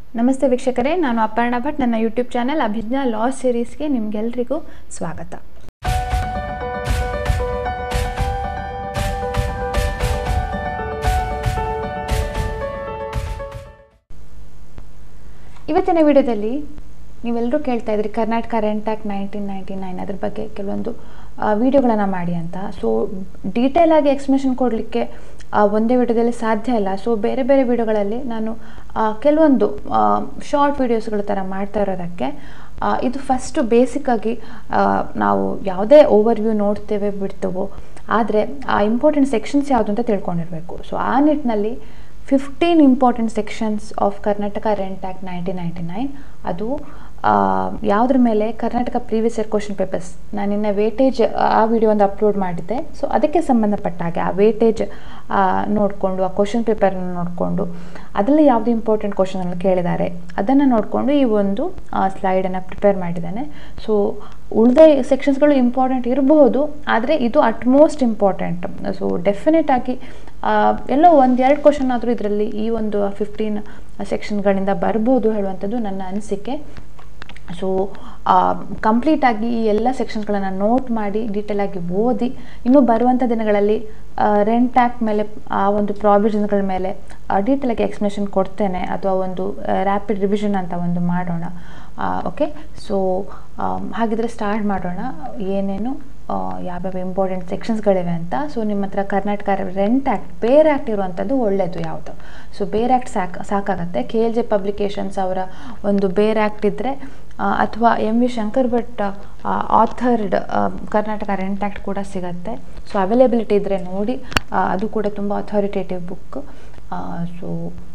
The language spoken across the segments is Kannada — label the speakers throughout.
Speaker 1: ನಮಸ್ತೆ ವೀಕ್ಷಕರೇ ನಾನು ಅಪರ್ಣ ಭಟ್ ನನ್ನ ಯೂಟ್ಯೂಬ್ ಚಾನೆಲ್ ಅಭಿಜ್ಞಾ ಲಾ ಸೀರೀಸ್ಗೆ ನಿಮಗೆಲ್ರಿಗೂ ಸ್ವಾಗತ ಇವತ್ತಿನ ವಿಡಿಯೋದಲ್ಲಿ ನೀವೆಲ್ಲರೂ ಕೇಳ್ತಾ ಇದ್ರಿ Karnataka rent act nineteen ninety nine ಅದ್ರ ಬಗ್ಗೆ ಕೆಲವೊಂದು ವಿಡಿಯೋಗಳನ್ನು ಮಾಡಿ ಅಂತ ಸೊ ಡೀಟೇಲ್ ಆಗಿ ಎಕ್ಸ್ಪ್ಲನೇಷನ್ ಕೊಡಲಿಕ್ಕೆ ಒಂದೇ ವಿಡಿಯೋದಲ್ಲಿ ಸಾಧ್ಯ ಇಲ್ಲ ಸೊ ಬೇರೆ ಬೇರೆ ವಿಡಿಯೋಗಳಲ್ಲಿ ನಾನು ಆ, ಕೆಲವೊಂದು ಶಾರ್ಟ್ ವಿಡಿಯೋಸ್ಗಳ ಥರ ಮಾಡ್ತಾ ಇರೋದಕ್ಕೆ ಆ, ಇದು ಫಸ್ಟು ಬೇಸಿಕ್ಕಾಗಿ ನಾವು ಯಾವುದೇ ಓವರ್ವ್ಯೂ ನೋಡ್ತೇವೆ ಬಿಡ್ತೇವೋ ಆದರೆ ಆ ಇಂಪಾರ್ಟೆಂಟ್ ಸೆಕ್ಷನ್ಸ್ ಯಾವುದು ಅಂತ ತಿಳ್ಕೊಂಡಿರಬೇಕು ಸೊ ಆ ನಿಟ್ಟಿನಲ್ಲಿ fifteen important sections of Karnataka rent act nineteen ninety nine ಅದು ಆ, ಯಾವುದ್ರ ಮೇಲೆ Karnataka previous year question papers ನಾನು ನಿನ್ನೆ ವೇಟೇಜ್ ಆ ವಿಡಿಯೋ ಒಂದು ಅಪ್ಲೋಡ್ ಮಾಡಿದ್ದೆ ಸೊ ಅದಕ್ಕೆ ಸಂಬಂಧಪಟ್ಟ ಹಾಗೆ ಆ ವೇಟೇಜ್ ನೋಡಿಕೊಂಡು ಆ ಕ್ವಶನ್ ಪೇಪರ್ನ ನೋಡಿಕೊಂಡು ಅದರಲ್ಲಿ ಯಾವುದು ಇಂಪಾರ್ಟೆಂಟ್ ಕ್ವಶನ್ ಕೇಳಿದ್ದಾರೆ ಅದನ್ನು ನೋಡಿಕೊಂಡು ಈ ಒಂದು ಸ್ಲೈಡನ್ನು ಪ್ರಿಪೇರ್ ಮಾಡಿದ್ದಾನೆ ಸೊ ಉಳಿದ ಸೆಕ್ಷನ್ಸ್ಗಳು ಇಂಪಾರ್ಟೆಂಟ್ ಇರಬಹುದು ಆದರೆ ಇದು ಅಟ್ಮೋಸ್ಟ್ ಇಂಪಾರ್ಟೆಂಟ್ ಸೊ ಡೆಫಿನೆಟ್ ಆಗಿ ಆ, ಎಲ್ಲೋ ಒಂದೆರಡು ಕ್ವಶನ್ ಆದರೂ ಇದರಲ್ಲಿ ಈ ಒಂದು ಫಿಫ್ಟೀನ್ ಸೆಕ್ಷನ್ಗಳಿಂದ ಬರ್ಬೋದು ಹೇಳುವಂಥದ್ದು ನನ್ನ ಅನಿಸಿಕೆ ಸೊ ಕಂಪ್ಲೀಟಾಗಿ ಈ ಎಲ್ಲ ಸೆಕ್ಷನ್ಗಳನ್ನು ನೋಟ್ ಮಾಡಿ ಡೀಟೇಲಾಗಿ ಓದಿ ಇನ್ನು ಬರುವಂಥ ದಿನಗಳಲ್ಲಿ ರೆಂಟ್ ಆ್ಯಕ್ಟ್ ಮೇಲೆ ಆ ಒಂದು ಪ್ರಾವಿಷನ್ಗಳ ಮೇಲೆ ಡೀಟೇಲಾಗಿ ಎಕ್ಸ್ಪ್ಲನೇಷನ್ ಕೊಡ್ತೇನೆ ಅಥವಾ ಒಂದು ರ್ಯಾಪಿಡ್ ರಿವಿಷನ್ ಅಂತ ಒಂದು ಮಾಡೋಣ ಓಕೆ ಸೊ ಹಾಗಿದ್ರೆ ಸ್ಟಾರ್ಟ್ ಮಾಡೋಣ ಏನೇನು ಆ, ಯಾವ್ಯಾವ ಇಂಪಾರ್ಟೆಂಟ್ ಸೆಕ್ಷನ್ಸ್ಗಳಿವೆ ಅಂತ ಸೊ ನಿಮ್ಮ ಹತ್ರ ಕರ್ನಾಟಕ ರೆಂಟ್ ಆ್ಯಕ್ಟ್ ಬೇರೆ ಆ್ಯಕ್ಟ್ ಇರುವಂಥದ್ದು ಒಳ್ಳೆಯದು ಯಾವುದು ಸೊ ಬೇರೆ ಆ್ಯಕ್ಟ್ ಸಾಕು ಸಾಕಾಗತ್ತೆ ಕೆ ಎಲ್ ಜೆ ಪಬ್ಲಿಕೇಶನ್ಸ್ ಅವರ ಒಂದು ಬೇರೆ ಆ್ಯಕ್ಟ್ ಇದ್ದರೆ ಅಥವಾ M V Shankar Bhat authored Karnataka rent act ಕೂಡ ಸಿಗತ್ತೆ ಸೊ ಅವೈಲೇಬಿಲಿಟಿ ಇದ್ದರೆ ನೋಡಿ ಆ, ಅದು ಕೂಡ ತುಂಬ ಅಥಾರಿಟೇಟಿವ್ ಬುಕ್ ಸೊ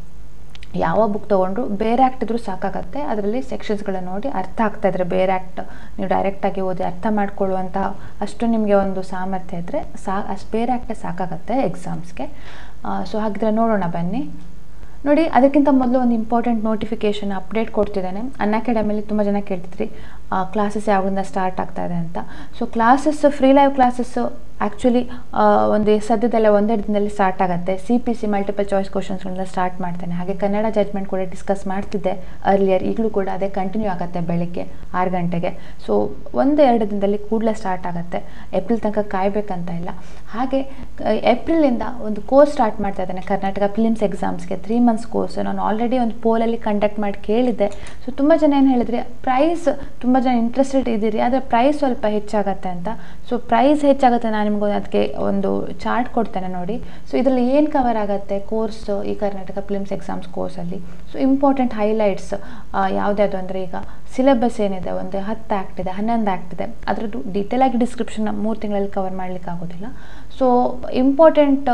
Speaker 1: ಯಾವ ಬುಕ್ ತೊಗೊಂಡ್ರು ಬೇರೆ ಆ್ಯಕ್ಟ್ ಇದ್ರೂ ಸಾಕಾಗತ್ತೆ ಅದರಲ್ಲಿ ಸೆಕ್ಷನ್ಸ್ಗಳನ್ನ ನೋಡಿ ಅರ್ಥ ಆಗ್ತಾ ಇದ್ರೆ ಬೇರೆ ಆ್ಯಕ್ಟ್ ನೀವು ಡೈರೆಕ್ಟಾಗಿ ಓದಿ ಅರ್ಥ ಮಾಡ್ಕೊಳ್ಳುವಂಥ ಅಷ್ಟು ನಿಮಗೆ ಒಂದು ಸಾಮರ್ಥ್ಯ ಇದ್ದರೆ ಸಾ ಅಷ್ಟು ಬೇರೆ ಆ್ಯಕ್ಟೇ ಸಾಕಾಗತ್ತೆ ಎಕ್ಸಾಮ್ಸ್ಗೆ ಸೊ ಹಾಗಿದ್ರೆ ನೋಡೋಣ ಬನ್ನಿ ನೋಡಿ ಅದಕ್ಕಿಂತ ಮೊದಲು ಒಂದು ಇಂಪಾರ್ಟೆಂಟ್ ನೋಟಿಫಿಕೇಷನ್ ಅಪ್ಡೇಟ್ ಕೊಡ್ತಿದ್ದಾನೆ ಅನ್ ಅಕಾಡೆಮಿಲಿ ತುಂಬ ಜನ ಕೇಳ್ತಿದ್ರಿ ಕ್ಲಾಸಸ್ ಯಾವಾಗಿಂದ ಸ್ಟಾರ್ಟ್ ಆಗ್ತಾ ಇದೆ ಅಂತ so classes free live classes actually ಒಂದು ಸದ್ಯದಲ್ಲೇ ಒಂದೆರಡು ದಿನದಲ್ಲಿ ಸ್ಟಾರ್ಟ್ ಆಗುತ್ತೆ C P C multiple choice ಕ್ವಶನ್ಸ್ಗಳನ್ನ ಸ್ಟಾರ್ಟ್ ಮಾಡ್ತೇನೆ ಹಾಗೆ ಕನ್ನಡ ಜಜ್ಮೆಂಟ್ ಕೂಡ ಡಿಸ್ಕಸ್ ಮಾಡ್ತಿದ್ದೆ ಅರ್ಲಿಯರ್ ಈಗಲೂ ಕೂಡ ಅದೇ ಕಂಟಿನ್ಯೂ ಆಗುತ್ತೆ ಬೆಳಿಗ್ಗೆ ಆರು ಗಂಟೆಗೆ ಸೊ ಒಂದು ಎರಡು ದಿನದಲ್ಲಿ ಕೂಡಲೇ ಸ್ಟಾರ್ಟ್ ಆಗುತ್ತೆ ಏಪ್ರಿಲ್ ತನಕ ಕಾಯಬೇಕಂತ ಇಲ್ಲ ಹಾಗೆ ಕ- ಏಪ್ರಿಲಿಂದ ಒಂದು ಕೋರ್ಸ್ ಸ್ಟಾರ್ಟ್ ಮಾಡ್ತಾ ಇದ್ದೇನೆ ಕರ್ನಾಟಕ ಫಿಲಿಮ್ಸ್ ಎಕ್ಸಾಮ್ಸ್ಗೆ ತ್ರೀ ಮಂತ್ಸ್ ಕೋರ್ಸ್ ನಾನು ಆಲ್ರೆಡಿ ಒಂದು ಪೋಲಲ್ಲಿ ಕಂಡಕ್ಟ್ ಮಾಡಿ ಕೇಳಿದ್ದೆ ಸೊ ತುಂಬ ಜನ ಏನು ಹೇಳಿದ್ರಿ ಪ್ರೈಸ್ ತುಂಬ ಜನ ಇಂಟ್ರೆಸ್ಟೆಡ್ ಇದ್ದೀರಿ ಆದರೆ ಪ್ರೈಸ್ ಸ್ವಲ್ಪ ಹೆಚ್ಚಾಗತ್ತೆ ಅಂತ ಸೊ ಪ್ರೈಸ್ ಹೆಚ್ಚಾಗುತ್ತೆ ನಾನು ನಿಮ್ಗೆ ಅದಕ್ಕೆ ಒಂದು ಚಾರ್ಟ್ ಕೊಡ್ತೇನೆ ನೋಡಿ ಸೊ ಇದರಲ್ಲಿ ಏನು ಕವರ್ ಆಗುತ್ತೆ ಕೋರ್ಸ್ ಈ ಕರ್ನಾಟಕ ಫಿಲಿಮ್ಸ್ ಎಕ್ಸಾಮ್ಸ್ ಕೋರ್ಸಲ್ಲಿ ಸೊ ಇಂಪಾರ್ಟೆಂಟ್ ಹೈಲೈಟ್ಸ್ ಯಾವುದ್ಯಾವುದು ಅಂದರೆ ಈಗ ಸಿಲೆಬಸ್ ಏನಿದೆ ಒಂದು ಹತ್ತು ಆ್ಯಕ್ಟ್ ಇದೆ ಹನ್ನೊಂದು ಆ್ಯಕ್ಟ್ ಇದೆ ಅದರದ್ದು ಡೀಟೇಲ್ ಆಗಿ ಡಿಸ್ಕ್ರಿಪ್ಷನ್ ಮೂರು ತಿಂಗಳಲ್ಲಿ ಕವರ್ ಮಾಡಲಿಕ್ಕೆ ಆಗೋದಿಲ್ಲ ಸೊ ಇಂಪಾರ್ಟೆಂಟ್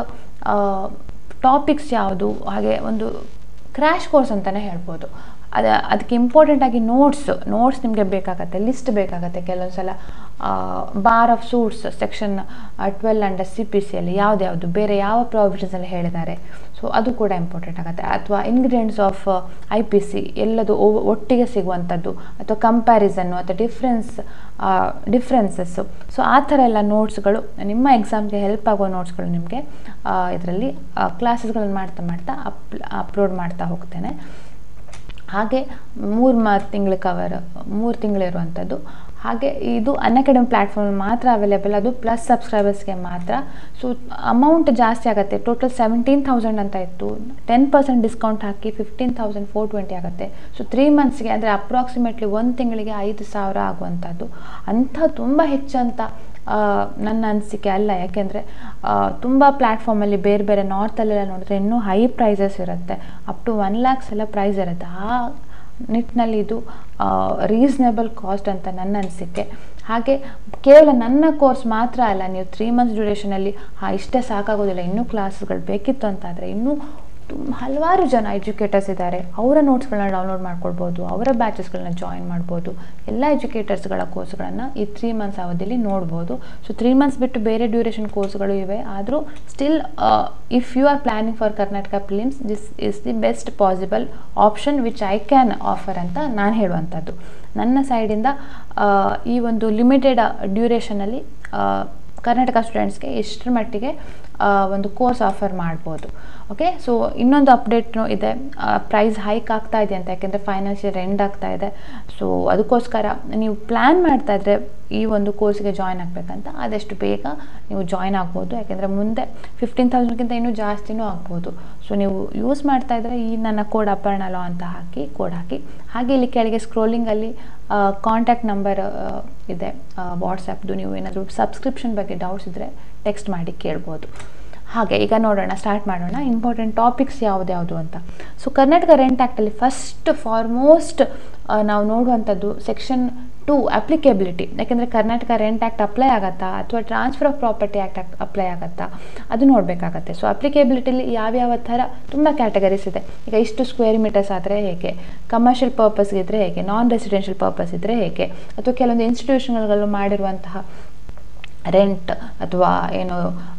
Speaker 1: ಟಾಪಿಕ್ಸ್ ಯಾವುದು ಹಾಗೆ ಒಂದು ಕ್ರ್ಯಾಶ್ ಕೋರ್ಸ್ ಅಂತಲೇ ಹೇಳ್ಬೋದು ಅದ ಅದಕ್ಕೆ ಇಂಪಾರ್ಟೆಂಟ್ ಆಗಿ ನೋಟ್ಸ್ ನೋಟ್ಸ್ ನಿಮಗೆ ಬೇಕಾಗತ್ತೆ ಲಿಸ್ಟ್ ಬೇಕಾಗತ್ತೆ ಕೆಲವೊಂದು ಸಲ bar of suits section twelve under C P ಸಿಯಲ್ಲಿ ಯಾವ್ದ್ಯಾವುದು ಬೇರೆ ಯಾವ ಪ್ರಾವಿಷನ್ಸಲ್ಲಿ ಹೇಳಿದ್ದಾರೆ ಸೊ ಅದು ಕೂಡ ಇಂಪಾರ್ಟೆಂಟ್ ಆಗುತ್ತೆ ಅಥವಾ ingredients of I P C ಎಲ್ಲದು ಒ- ಒಟ್ಟಿಗೆ ಸಿಗುವಂಥದ್ದು ಅಥವಾ ಕಂಪ್ಯಾರಿಸನ್ನು ಅಥವಾ ಡಿಫ್ರೆನ್ಸ್ ಡಿಫ್ರೆನ್ಸಸ್ಸು ಸೊ ಆ ಥರ ಎಲ್ಲ ನೋಟ್ಸ್ಗಳು ನಿಮ್ಮ ಎಕ್ಸಾಮ್ಗೆ ಹೆಲ್ಪ್ ಆಗೋ ನೋಟ್ಸ್ಗಳು ನಿಮಗೆ ಇದರಲ್ಲಿ ಕ್ಲಾಸಸ್ಗಳನ್ನು ಮಾಡ್ತಾ ಮಾಡ್ತಾ ಅಪ್ ಅಪ್ಲೋಡ್ ಮಾಡ್ತಾ ಹೋಗ್ತೇನೆ ಹಾಗೆ ಮೂರು ಮ ತಿಂಗಳ ಕವರ್ ಮೂರು ತಿಂಗಳಿರುವಂಥದ್ದು ಹಾಗೆ ಇದು ಅನ್ಅಕಾಡೆಮಿ ಪ್ಲ್ಯಾಟ್ಫಾರ್ಮ್ ಮಾತ್ರ ಅವೈಲೇಬಲ್ ಅದು ಪ್ಲಸ್ ಸಬ್ಸ್ಕ್ರೈಬರ್ಸ್ಗೆ ಮಾತ್ರ ಸೊ ಅಮೌಂಟ್ ಜಾಸ್ತಿ ಆಗುತ್ತೆ ಟೋಟಲ್ ಸೆವೆಂಟೀನ್ ತೌಸಂಡ್ ಅಂತ ಇತ್ತು ಟೆನ್ ಪರ್ಸೆಂಟ್ ಡಿಸ್ಕೌಂಟ್ ಹಾಕಿ ಫಿಫ್ಟೀನ್ ತೌಸಂಡ್ ಫೋರ್ ಟ್ವೆಂಟಿ ಆಗುತ್ತೆ ಸೊ ತ್ರೀ ಮಂತ್ಸ್ಗೆ ಅಂದರೆ ಅಪ್ರಾಕ್ಸಿಮೇಟ್ಲಿ ಒಂದು ತಿಂಗಳಿಗೆ ಐದು ಸಾವಿರ ಆಗುವಂಥದ್ದು ಅಂಥ ತುಂಬ ಹೆಚ್ಚಂತ ಆ, ನನ್ನ ಅನಿಸಿಕೆ ಅಲ್ಲ ಯಾಕೆಂದರೆ ತುಂಬ ಪ್ಲ್ಯಾಟ್ಫಾರ್ಮಲ್ಲಿ ಬೇರೆ ಬೇರೆ ನಾರ್ತಲ್ಲೆಲ್ಲ ನೋಡಿದ್ರೆ ಇನ್ನೂ ಹೈ ಪ್ರೈಸಸ್ ಇರುತ್ತೆ ಅಪ್ ಟು ಒನ್ ಲ್ಯಾಕ್ಸ್ ಎಲ್ಲ ಪ್ರೈಸ್ ಇರುತ್ತೆ ಆ ನಿಟ್ಟಿನಲ್ಲಿ ಇದು ರೀಸನೇಬಲ್ ಕಾಸ್ಟ್ ಅಂತ ನನ್ನ ಅನಿಸಿಕೆ ಹಾಗೆ ಕೇವಲ ನನ್ನ ಕೋರ್ಸ್ ಮಾತ್ರ ಅಲ್ಲ ನೀವು ತ್ರೀ ಮಂತ್ಸ್ ಡ್ಯೂರೇಷನಲ್ಲಿ ಹಾಂ ಇಷ್ಟೇ ಸಾಕಾಗೋದಿಲ್ಲ ಇನ್ನೂ ಕ್ಲಾಸ್ಗಳು ಬೇಕಿತ್ತು ಅಂತಾದರೆ ಇನ್ನೂ ತುಂಬ ಹಲವಾರು ಜನ ಎಜುಕೇಟರ್ಸ್ ಇದ್ದಾರೆ ಅವರ ನೋಟ್ಸ್ಗಳನ್ನ ಡೌನ್ಲೋಡ್ ಮಾಡ್ಕೊಳ್ಬೋದು ಅವರ ಬ್ಯಾಚಸ್ಗಳನ್ನ ಜಾಯಿನ್ ಮಾಡ್ಬೋದು ಎಲ್ಲ ಎಜುಕೇಟರ್ಸ್ಗಳ ಕೋರ್ಸ್ಗಳನ್ನು ಈ ತ್ರೀ ಮಂತ್ಸ್ ಅವಧಿಯಲ್ಲಿ ನೋಡ್ಬೋದು ಸೊ ತ್ರೀ ಮಂತ್ಸ್ ಬಿಟ್ಟು ಬೇರೆ ಡ್ಯೂರೇಷನ್ ಕೋರ್ಸ್ಗಳು ಇವೆ ಆದರೂ still if you are planning for Karnataka prelims this is the best possible option which I can offer ಅಂತ ನಾನು ಹೇಳುವಂಥದ್ದು ನನ್ನ ಸೈಡಿಂದ ಈ ಒಂದು ಲಿಮಿಟೆಡ್ ಡ್ಯೂರೇಷನಲ್ಲಿ ಕರ್ನಾಟಕ ಸ್ಟೂಡೆಂಟ್ಸ್ಗೆ ಎಷ್ಟರ ಮಟ್ಟಿಗೆ ಒಂದು ಕೋರ್ಸ್ ಆಫರ್ ಮಾಡ್ಬೋದು ಓಕೆ ಸೊ ಇನ್ನೊಂದು ಅಪ್ಡೇಟ್ನು ಇದೆ ಪ್ರೈಸ್ ಹೈಕ್ ಆಗ್ತಾ ಇದೆ ಅಂತ ಯಾಕೆಂದರೆ ಫೈನಾನ್ಷಿಯಲ್ ಎಂಡ್ ಆಗ್ತಾ ಇದೆ ಸೊ ಅದಕ್ಕೋಸ್ಕರ ನೀವು ಪ್ಲ್ಯಾನ್ ಮಾಡ್ತಾ ಇದ್ರೆ ಈ ಒಂದು ಕೋರ್ಸ್ಗೆ ಜಾಯ್ನ್ ಆಗಬೇಕಂತ ಆದಷ್ಟು ಬೇಗ ನೀವು ಜಾಯ್ನ್ ಆಗ್ಬೋದು ಯಾಕೆಂದರೆ ಮುಂದೆ ಫಿಫ್ಟೀನ್ ತೌಸಂಡ್ಗಿಂತ ಇನ್ನೂ ಜಾಸ್ತಿನೂ ಆಗ್ಬೋದು ಸೊ ನೀವು ಯೂಸ್ ಮಾಡ್ತಾ ಇದ್ದರೆ ಈ ನನ್ನ ಕೋಡ್ ಅಪರ್ಣ ಲಾ ಅಂತ ಹಾಕಿ ಕೋಡ್ ಹಾಕಿ ಹಾಗೆ ಇಲ್ಲಿ ಕೆಳಗೆ ಸ್ಕ್ರೋಲಿಂಗಲ್ಲಿ ಕಾಂಟ್ಯಾಕ್ಟ್ ನಂಬರ್ ಇದೆ ವಾಟ್ಸಪ್ದು ನೀವು ಏನಾದರೂ ಸಬ್ಸ್ಕ್ರಿಪ್ಷನ್ ಬಗ್ಗೆ ಡೌಟ್ಸ್ ಇದ್ದರೆ ಟೆಕ್ಸ್ಟ್ ಮಾಡಿ ಕೇಳ್ಬೋದು ಹಾಗೆ ಈಗ ನೋಡೋಣ ಸ್ಟಾರ್ಟ್ ಮಾಡೋಣ ಇಂಪಾರ್ಟೆಂಟ್ ಟಾಪಿಕ್ಸ್ ಯಾವ್ದು ಅಂತ ಸೊ ಕರ್ನಾಟಕ ರೆಂಟ್ ಆ್ಯಕ್ಟಲ್ಲಿ ಫಸ್ಟ್ ಫಾರ್ಮೋಸ್ಟ್ ನಾವು ನೋಡುವಂಥದ್ದು ಸೆಕ್ಷನ್ ಟು ಅಪ್ಲಿಕೇಬಿಲಿಟಿ ಯಾಕೆಂದರೆ ಕರ್ನಾಟಕ ರೆಂಟ್ ಆ್ಯಕ್ಟ್ ಅಪ್ಲೈ ಆಗುತ್ತಾ ಅಥವಾ transfer of property act apply ಆಗುತ್ತಾ ಅದು ನೋಡಬೇಕಾಗತ್ತೆ ಸೊ ಅಪ್ಲಿಕೇಬಿಲಿಟಿಲಿ ಯಾವ್ಯಾವ ಥರ ತುಂಬ ಕ್ಯಾಟಗರೀಸ್ ಇದೆ ಈಗ ಇಷ್ಟು ಸ್ಕ್ವೇರ್ ಮೀಟರ್ಸ್ ಆದರೆ ಹೇಗೆ ಕಮರ್ಷಿಯಲ್ ಪರ್ಪಸ್ಗೆ ಇದ್ದರೆ ಹೇಗೆ ನಾನ್ ರೆಸಿಡೆನ್ಷಿಯಲ್ ಪರ್ಪಸ್ ಇದ್ದರೆ ಹೇಗೆ ಅಥವಾ ಕೆಲವೊಂದು ಇನ್ಸ್ಟಿಟ್ಯೂಷನ್ಗಳು ಮಾಡಿರುವಂತಹ ರೆಂಟ್ ಅಥವಾ ಏನು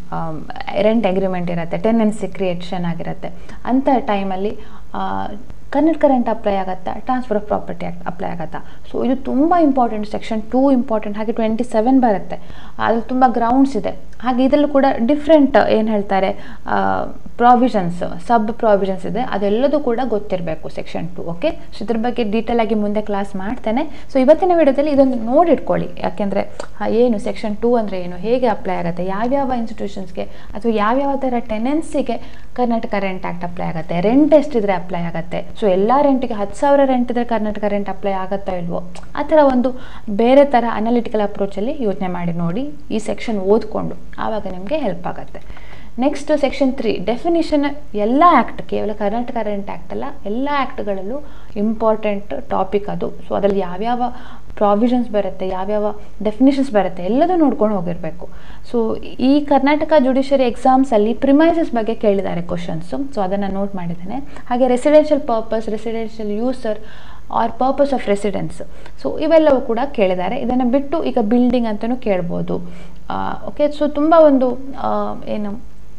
Speaker 1: ರೆಂಟ್ ಅಗ್ರಿಮೆಂಟ್ ಇರುತ್ತೆ ಟೆನೆನ್ಸಿ ಕ್ರಿಯೇಷನ್ ಆಗಿರುತ್ತೆ ಅಂಥ ಟೈಮಲ್ಲಿ ಕರ್ನಾಟಕ ರೆಂಟ್ ಅಪ್ಲೈ ಆಗುತ್ತಾ transfer of property act apply ಆಗುತ್ತಾ ಸೊ ಇದು ತುಂಬ ಇಂಪಾರ್ಟೆಂಟ್ ಸೆಕ್ಷನ್ ಟೂ ಇಂಪಾರ್ಟೆಂಟ್ ಹಾಗೆ ಟ್ವೆಂಟಿ ಸೆವೆನ್ ಬರುತ್ತೆ ಅದ್ರಲ್ಲಿ ತುಂಬ ಗ್ರೌಂಡ್ಸ್ ಇದೆ ಹಾಗೆ ಇದರಲ್ಲೂ ಕೂಡ ಡಿಫ್ರೆಂಟ್ ಏನು ಹೇಳ್ತಾರೆ ಪ್ರಾವಿಷನ್ಸ್ ಸಬ್ ಪ್ರಾವಿಷನ್ಸ್ ಇದೆ ಅದೆಲ್ಲದೂ ಕೂಡ ಗೊತ್ತಿರಬೇಕು ಸೆಕ್ಷನ್ ಟು ಓಕೆ ಸೊ ಇದ್ರ ಬಗ್ಗೆ ಡೀಟೇಲ್ ಆಗಿ ಮುಂದೆ ಕ್ಲಾಸ್ ಮಾಡ್ತೇನೆ ಸೊ ಇವತ್ತಿನ ವಿಡಿಯೋದಲ್ಲಿ ಇದೊಂದು ನೋಡಿಟ್ಕೊಳ್ಳಿ ಯಾಕೆಂದರೆ ಏನು ಸೆಕ್ಷನ್ ಟೂ ಅಂದರೆ ಏನು ಹೇಗೆ ಅಪ್ಲೈ ಆಗುತ್ತೆ ಯಾವ್ಯಾವ ಇನ್ಸ್ಟಿಟ್ಯೂಷನ್ಸ್ಗೆ ಅಥವಾ ಯಾವ್ಯಾವ ಥರ ಟೆನೆನ್ಸಿಗೆ ಕರ್ನಾಟಕ ರೆಂಟ್ ಆ್ಯಕ್ಟ್ ಅಪ್ಲೈ ಆಗುತ್ತೆ ರೆಂಟ್ ಎಷ್ಟಿದ್ರೆ ಅಪ್ಲೈ ಆಗುತ್ತೆ ಸೊ ಎಲ್ಲ ರೆಂಟಿಗೆ ಹತ್ತು ಸಾವಿರ ರೆಂಟ್ ಇದ್ರೆ ಕರ್ನಾಟಕ ರೆಂಟ್ ಅಪ್ಲೈ ಆಗುತ್ತಾ ಇಲ್ವೋ ಆ ಥರ ಒಂದು ಬೇರೆ ಥರ ಅನಾಲಿಟಿಕಲ್ ಅಪ್ರೋಚಲ್ಲಿ ಯೋಚನೆ ಮಾಡಿ ನೋಡಿ ಈ ಸೆಕ್ಷನ್ ಓದ್ಕೊಂಡು ಆವಾಗ ನಿಮಗೆ ಹೆಲ್ಪ್ ಆಗುತ್ತೆ ನೆಕ್ಸ್ಟ್ ಸೆಕ್ಷನ್ ತ್ರೀ ಡೆಫಿನಿಷನ್ ಎಲ್ಲ ಆ್ಯಕ್ಟ್ ಕೇವಲ ಕರ್ನಾಟಕ ರೆಂಟ್ ಆ್ಯಕ್ಟ್ ಅಲ್ಲ ಎಲ್ಲ ಆ್ಯಕ್ಟ್ಗಳಲ್ಲೂ ಇಂಪಾರ್ಟೆಂಟ್ ಟಾಪಿಕ್ ಅದು ಸೊ ಅದರಲ್ಲಿ ಯಾವ್ಯಾವ ಪ್ರಾವಿಷನ್ಸ್ ಬರುತ್ತೆ ಯಾವ್ಯಾವ ಡೆಫಿನಿಷನ್ಸ್ ಬರುತ್ತೆ ಎಲ್ಲದೂ ನೋಡ್ಕೊಂಡು ಹೋಗಿರಬೇಕು ಸೊ ಈ ಕರ್ನಾಟಕ ಜುಡಿಷರಿ ಎಕ್ಸಾಮ್ಸಲ್ಲಿ ಪ್ರಿಮೈಸಸ್ ಬಗ್ಗೆ ಕೇಳಿದ್ದಾರೆ ಕ್ವಶನ್ಸು ಸೊ ಅದನ್ನು ನೋಟ್ ಮಾಡಿದ್ದೇನೆ ಹಾಗೆ residential purpose residential user or purpose of residence so ಇವೆಲ್ಲವೂ ಕೂಡ ಕೇಳಿದ್ದಾರೆ ಇದನ್ನು ಬಿಟ್ಟು ಈಗ ಬಿಲ್ಡಿಂಗ್ ಅಂತಲೂ ಕೇಳ್ಬೋದು ಓಕೆ ಸೊ ತುಂಬ ಒಂದು ಏನು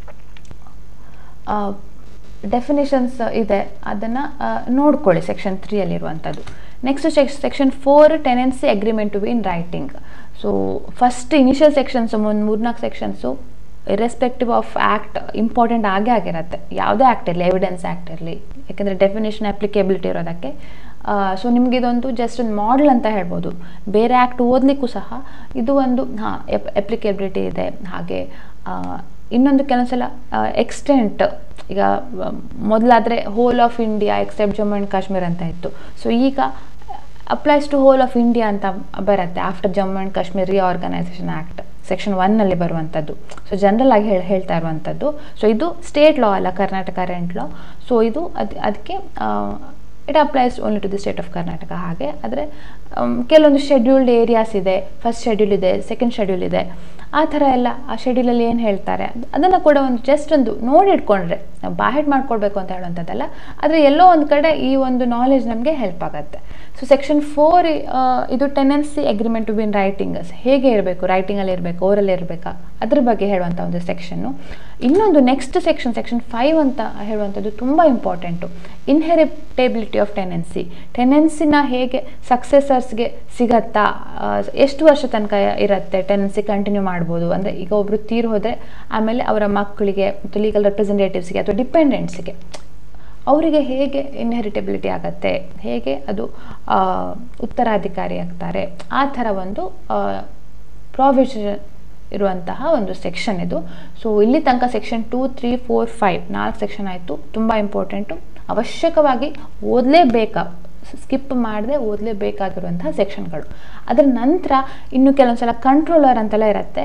Speaker 1: ಡೆಫಿನೇಷನ್ಸ್ ಇದೆ ಅದನ್ನು ನೋಡ್ಕೊಳ್ಳಿ ಸೆಕ್ಷನ್ ತ್ರೀಯಲ್ಲಿರುವಂಥದ್ದು next sec section four tenancy agreement to be in writing so first initial sections ಒಂದು ಮೂರ್ನಾಲ್ಕು sections irrespective of act important ಆಗೇ ಆಗಿರುತ್ತೆ ಯಾವುದೇ ಆ್ಯಕ್ಟ್ ಇರಲಿ ಎವಿಡೆನ್ಸ್ ಆ್ಯಕ್ಟ್ ಇರಲಿ ಯಾಕೆಂದರೆ ಡೆಫಿನೇಷನ್ ಅಪ್ಲಿಕೇಬಿಲಿಟಿ ಇರೋದಕ್ಕೆ ಸೊ ನಿಮಗೆ ಇದೊಂದು ಜಸ್ಟ್ ಒಂದು ಮಾಡಲ್ ಅಂತ ಹೇಳ್ಬೋದು ಬೇರೆ ಆ್ಯಕ್ಟ್ ಓದಲಿಕ್ಕೂ ಸಹ ಇದು ಒಂದು ಹಾಂ ಎಪ್ ಅಪ್ಲಿಕೇಬಿಲಿಟಿ ಇದೆ ಹಾಗೆ ಇನ್ನೊಂದು ಕೆಲವೊಂದ್ಸಲ ಎಕ್ಸ್ಟೆಂಟ್ ಈಗ ಮೊದಲಾದರೆ whole of India except Jammu and Kashmir ಅಂತ ಇತ್ತು ಸೊ ಈಗ applies to whole of India ಅಂತ ಬರುತ್ತೆ after Jammu and Kashmir reorganisation act section ಒನ್ನಲ್ಲಿ ಬರುವಂಥದ್ದು ಸೊ ಜನರಲ್ ಆಗಿ ಹೇಳಿ ಹೇಳ್ತಾ ಇರುವಂಥದ್ದು ಸೊ ಇದು ಸ್ಟೇಟ್ ಲಾ ಅಲ್ಲ ಕರ್ನಾಟಕ ರೆಂಟ್ ಲಾ ಸೊ ಇದು ಅದು ಅದಕ್ಕೆ it applies only to the state of Karnataka ಹಾಗೆ ಆದರೆ ಕೆಲವೊಂದು ಶೆಡ್ಯೂಲ್ಡ್ ಏರಿಯಾಸ್ ಇದೆ ಫಸ್ಟ್ ಶೆಡ್ಯೂಲ್ ಇದೆ ಸೆಕೆಂಡ್ ಶೆಡ್ಯೂಲ್ ಇದೆ ಆ ಥರ ಎಲ್ಲ ಆ ಶೆಡ್ಯೂಲಲ್ಲಿ ಏನು ಹೇಳ್ತಾರೆ ಅದನ್ನು ಕೂಡ ಒಂದು ಜಸ್ಟ್ ಒಂದು ನೋಡಿ ಇಟ್ಕೊಂಡ್ರೆ ನಾವು ಬಾಹೆಟ್ ಮಾಡ್ಕೊಳ್ಬೇಕು ಅಂತ ಹೇಳುವಂಥದ್ದಲ್ಲ ಆದರೆ ಎಲ್ಲೋ ಒಂದು ಕಡೆ ಈ ಒಂದು ನಾಲೆಜ್ ನಮಗೆ ಹೆಲ್ಪ್ ಆಗುತ್ತೆ ಸೊ ಸೆಕ್ಷನ್ ಫೋರ್ ಇದು tenancy agreement to be in writing ಹೇಗೆ ಇರಬೇಕು ರೈಟಿಂಗಲ್ಲಿ ಇರಬೇಕು ಓರಲ್ಲಿ ಇರಬೇಕಾ ಅದ್ರ ಬಗ್ಗೆ ಹೇಳುವಂಥ ಒಂದು ಸೆಕ್ಷನ್ನು ಇನ್ನೊಂದು ನೆಕ್ಸ್ಟ್ ಸೆಕ್ಷನ್ ಸೆಕ್ಷನ್ ಫೈವ್ ಅಂತ ಹೇಳುವಂಥದ್ದು ತುಂಬ ಇಂಪಾರ್ಟೆಂಟು ಇನ್ಹೆರಿಟೇಬಿಲಿಟಿ ಆಫ್ ಟೆನೆನ್ಸಿ ಟೆನೆನ್ಸಿನ ಹೇಗೆ ಸಕ್ಸೆಸರ್ಸ್ಗೆ ಸಿಗತ್ತಾ ಎಷ್ಟು ವರ್ಷ ತನಕ ಇರುತ್ತೆ ಟೆನೆನ್ಸಿ ಕಂಟಿನ್ಯೂ ಮಾಡ್ಬೋದು ಅಂದರೆ ಈಗ ಒಬ್ಬರು ತೀರ್ ಹೋದರೆ ಆಮೇಲೆ ಅವರ ಮಕ್ಕಳಿಗೆ ಮತ್ತು ಲೀಗಲ್ ರೆಪ್ರೆಸೆಂಟೇಟಿವ್ಸ್ಗೆ ಅಥವಾ ಡಿಪೆಂಡೆಂಟ್ಸ್ಗೆ ಅವರಿಗೆ ಹೇಗೆ ಇನ್ಹೆರಿಟಬಿಲಿಟಿ ಆಗತ್ತೆ ಹೇಗೆ ಅದು ಉತ್ತರಾಧಿಕಾರಿ ಆಗ್ತಾರೆ ಆ ಥರ ಒಂದು ಪ್ರಾವಿಷನ್ ಇರುವಂತಹ ಒಂದು ಸೆಕ್ಷನ್ ಇದು ಸೊ ಇಲ್ಲಿ ತನಕ section two three four five ನಾಲ್ಕು ಸೆಕ್ಷನ್ ಆಯಿತು ತುಂಬ ಇಂಪಾರ್ಟೆಂಟು ಅವಶ್ಯಕವಾಗಿ ಓದಲೇಬೇಕಾ ಸ್ಕಿಪ್ ಮಾಡದೆ ಓದಲೇಬೇಕಾಗಿರುವಂತಹ ಸೆಕ್ಷನ್ಗಳು ಅದರ ನಂತರ ಇನ್ನು ಕೆಲವೊಂದ್ಸಲ ಕಂಟ್ರೋಲರ್ ಅಂತೆಲ್ಲ ಇರುತ್ತೆ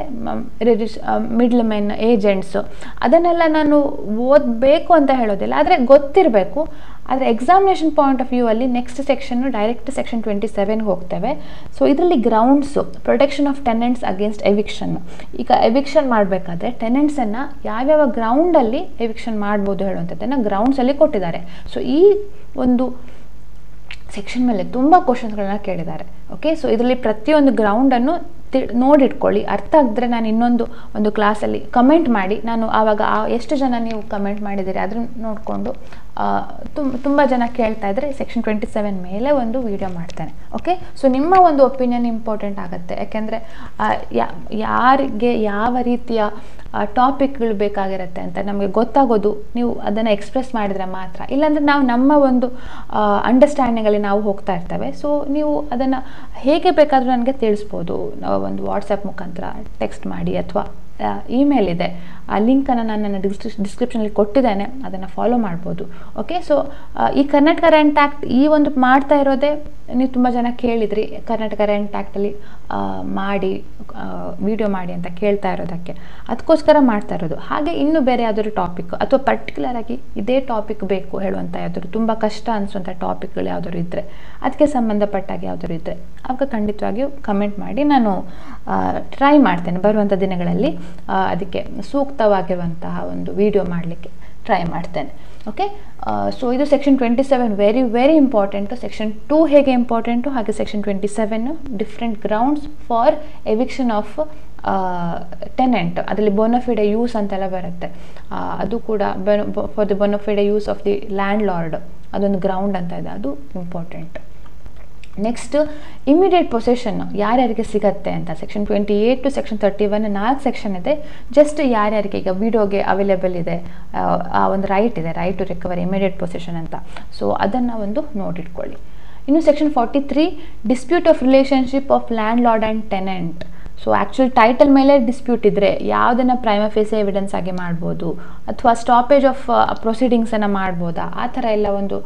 Speaker 1: ಮಿಡ್ಲ್ ಮೆನ್ ಏಜೆಂಟ್ಸು ಅದನ್ನೆಲ್ಲ ನಾನು ಓದಬೇಕು ಅಂತ ಹೇಳೋದಿಲ್ಲ ಆದರೆ ಗೊತ್ತಿರಬೇಕು ಆದರೆ ಎಕ್ಸಾಮಿನೇಷನ್ ಪಾಯಿಂಟ್ ಆಫ್ ವ್ಯೂ ಅಲ್ಲಿ next section direct section twenty ಸೆವೆನ್ಗೆ ಹೋಗ್ತೇವೆ ಸೊ ಇದರಲ್ಲಿ grounds protection of tenants against eviction ಈಗ ಎವಿಕ್ಷನ್ ಮಾಡಬೇಕಾದ್ರೆ ಟೆನೆಂಟ್ಸನ್ನು ಯಾವ್ಯಾವ ಗ್ರೌಂಡಲ್ಲಿ ಎವಿಕ್ಷನ್ ಮಾಡ್ಬೋದು ಹೇಳುವಂಥದ್ದನ್ನು ಗ್ರೌಂಡ್ಸಲ್ಲಿ ಕೊಟ್ಟಿದ್ದಾರೆ ಸೊ ಈ ಒಂದು ಸೆಕ್ಷನ್ ಮೇಲೆ ತುಂಬ ಕ್ವಶನ್ಸ್ಗಳನ್ನ ಕೇಳಿದ್ದಾರೆ ಓಕೆ ಸೊ ಇದರಲ್ಲಿ ಪ್ರತಿಯೊಂದು ಗ್ರೌಂಡನ್ನು ತಿ ನೋಡಿಟ್ಕೊಳ್ಳಿ ಅರ್ಥ ಆಗಿದ್ರೆ ನಾನು ಇನ್ನೊಂದು ಒಂದು ಕ್ಲಾಸಲ್ಲಿ ಕಮೆಂಟ್ ಮಾಡಿ ನಾನು ಆವಾಗ ಆ ಎಷ್ಟು ಜನ ನೀವು ಕಮೆಂಟ್ ಮಾಡಿದ್ದೀರಿ ಅದನ್ನು ನೋಡಿಕೊಂಡು ತುಂಬ ತುಂಬ ಜನ ಕೇಳ್ತಾ ಇದ್ರೆ ಸೆಕ್ಷನ್ ಟ್ವೆಂಟಿ ಸೆವೆನ್ ಮೇಲೆ ಒಂದು ವಿಡಿಯೋ ಮಾಡ್ತೇನೆ ಓಕೆ ಸೊ ನಿಮ್ಮ ಒಂದು ಒಪಿನಿಯನ್ ಇಂಪಾರ್ಟೆಂಟ್ ಆಗುತ್ತೆ ಯಾಕೆಂದರೆ ಯಾರಿಗೆ ಯಾವ ರೀತಿಯ ಟಾಪಿಕ್ಗಳು ಬೇಕಾಗಿರುತ್ತೆ ಅಂತ ನಮಗೆ ಗೊತ್ತಾಗೋದು ನೀವು ಅದನ್ನು ಎಕ್ಸ್ಪ್ರೆಸ್ ಮಾಡಿದರೆ ಮಾತ್ರ ಇಲ್ಲಾಂದರೆ ನಾವು ನಮ್ಮ ಒಂದು ಅಂಡರ್ಸ್ಟ್ಯಾಂಡಿಂಗಲ್ಲಿ ನಾವು ಹೋಗ್ತಾ ಇರ್ತೇವೆ ಸೊ ನೀವು ಅದನ್ನು ಹೇಗೆ ಬೇಕಾದರೂ ನನಗೆ ತಿಳಿಸ್ಬೋದು ನಾವು ಒಂದು ವಾಟ್ಸಪ್ ಮುಖಾಂತರ ಟೆಕ್ಸ್ಟ್ ಮಾಡಿ ಅಥವಾ ಇಮೇಲ್ ಇದೆ ಆ ಲಿಂಕನ್ನು ನಾನು ನನ್ನ ಡಿಸ್ಕ್ರಿಪ್ ಡಿಸ್ಕ್ರಿಪ್ಷನಲ್ಲಿ ಕೊಟ್ಟಿದ್ದೇನೆ ಅದನ್ನು ಫಾಲೋ ಮಾಡ್ಬೋದು ಓಕೆ ಸೊ ಈ ಕರ್ನಾಟಕ ರೆಂಟ್ ಆ್ಯಕ್ಟ್ ಈ ಒಂದು ಮಾಡ್ತಾ ಇರೋದೇ ನೀವು ತುಂಬ ಜನ ಕೇಳಿದ್ರಿ ಕರ್ನಾಟಕ ರೆಂಟ್ ಆ್ಯಕ್ಟಲ್ಲಿ ಮಾಡಿ ವಿಡಿಯೋ ಮಾಡಿ ಅಂತ ಕೇಳ್ತಾ ಇರೋದಕ್ಕೆ ಅದಕ್ಕೋಸ್ಕರ ಮಾಡ್ತಾ ಇರೋದು ಹಾಗೆ ಇನ್ನೂ ಬೇರೆ ಯಾವ್ದಾದ್ರು ಟಾಪಿಕ್ ಅಥವಾ ಪರ್ಟಿಕ್ಯುಲರ್ ಆಗಿ ಇದೇ ಟಾಪಿಕ್ ಬೇಕು ಹೇಳುವಂಥ ಯಾವ್ದಾದ್ರು ತುಂಬ ಕಷ್ಟ ಅನಿಸುವಂಥ ಟಾಪಿಕ್ಗಳು ಯಾವ್ದಾದ್ರು ಇದ್ದರೆ ಅದಕ್ಕೆ ಸಂಬಂಧಪಟ್ಟಾಗ ಯಾವ್ದಾದ್ರು ಇದ್ದರೆ ಆವಾಗ ಖಂಡಿತವಾಗಿಯೂ ಕಮೆಂಟ್ ಮಾಡಿ ನಾನು ಟ್ರೈ ಮಾಡ್ತೇನೆ ಬರುವಂಥ ದಿನಗಳಲ್ಲಿ ಅದಕ್ಕೆ ಸೂಕ್ತವಾಗಿರುವಂತಹ ಒಂದು ವಿಡಿಯೋ ಮಾಡಲಿಕ್ಕೆ ಟ್ರೈ ಮಾಡ್ತೇನೆ ಓಕೆ ಸೊ ಇದು section twenty seven very very important section two ಹೇಗೆ ಇಂಪಾರ್ಟೆಂಟು ಹಾಗೆ section twenty seven different grounds for eviction of tenant ಅದರಲ್ಲಿ ಬೊನೊಫಿಡೆ ಯೂಸ್ ಅಂತೆಲ್ಲ ಬರುತ್ತೆ ಅದು ಕೂಡ for the bona fide use of the landlord ಅದೊಂದು ಗ್ರೌಂಡ್ ಅಂತ ಇದೆ ಅದು ಇಂಪಾರ್ಟೆಂಟ್ ನೆಕ್ಸ್ಟ್ ಇಮಿಡಿಯೇಟ್ ಪೊಸೆಷನ್ ಯಾರ್ಯಾರಿಗೆ ಸಿಗತ್ತೆ ಅಂತ section twenty eight to section thirty one ನಾಲ್ಕು ಸೆಕ್ಷನ್ ಇದೆ ಜಸ್ಟ್ ಯಾರ್ಯಾರಿಗೆ ಈಗ ವಿಡಿಯೋಗೆ ಅವೈಲೇಬಲ್ ಇದೆ ಆ ಒಂದು ರೈಟ್ ಇದೆ right to recover immediate possession ಅಂತ ಸೊ ಅದನ್ನು ಒಂದು ನೋಟಿಟ್ಕೊಳ್ಳಿ ಇನ್ನು section forty three dispute of relationship of landlord and tenant so actual title ಮೇಲೆ ಡಿಸ್ಪ್ಯೂಟ್ ಇದ್ದರೆ ಯಾವುದನ್ನು ಪ್ರೈಮ ಫೇಸ್ ಎವಿಡೆನ್ಸ್ ಆಗಿ ಮಾಡ್ಬೋದು ಅಥವಾ ಸ್ಟಾಪೇಜ್ ಆಫ್ ಪ್ರೊಸೀಡಿಂಗ್ಸನ್ನು ಮಾಡ್ಬೋದಾ ಆ ಥರ ಎಲ್ಲ ಒಂದು